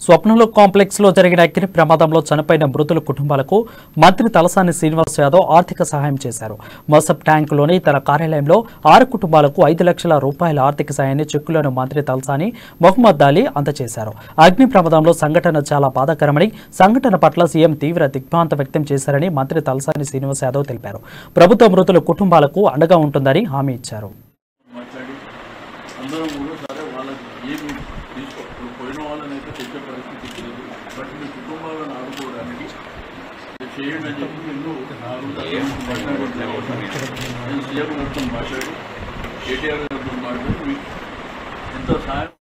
స్వప్నంలో కాంప్లెక్స్ లో జరిగిన అగ్ని ప్రమాదంలో చనిపోయిన మృతుల కుటుంబాలకు మంత్రి తలసాని శ్రీనివాస్ యాదవ్ ఆర్థిక సహాయం చేశారు మసబ్ ట్యాంకులోని తన కార్యాలయంలో ఆరు కుటుంబాలకు ఐదు లక్షల రూపాయల ఆర్థిక సాయాన్ని చెక్కులను మంత్రి తలసాని మొహమ్మద్ అలీ అందజేశారు అగ్ని ప్రమాదంలో సంఘటన చాలా బాధాకరమని సంఘటన పట్ల సీఎం తీవ్ర దిగ్భ్రాంత వ్యక్తం చేశారని మంత్రి తలసాని శ్రీనివాస్ యాదవ్ తెలిపారు ప్రభుత్వ మృతుల కుటుంబాలకు అండగా ఉంటుందని హామీ ఇచ్చారు మాట్లాడి అందరం కూడా సరే వాళ్ళకి ఏమి తీసుకో ఇప్పుడు పోయిన వాళ్ళని అయితే తెచ్చే పరిస్థితి లేదు బట్ మీ కుటుంబాలను ఆడుకోవడానికి ఇది చేయండి అని చెప్పి నేను నాలుగు మాట్లాడి నేను సీఎం గారితో మాట్లాడి కేటీఆర్ గారితో మాట్లాడి మీకు ఎంత సాయం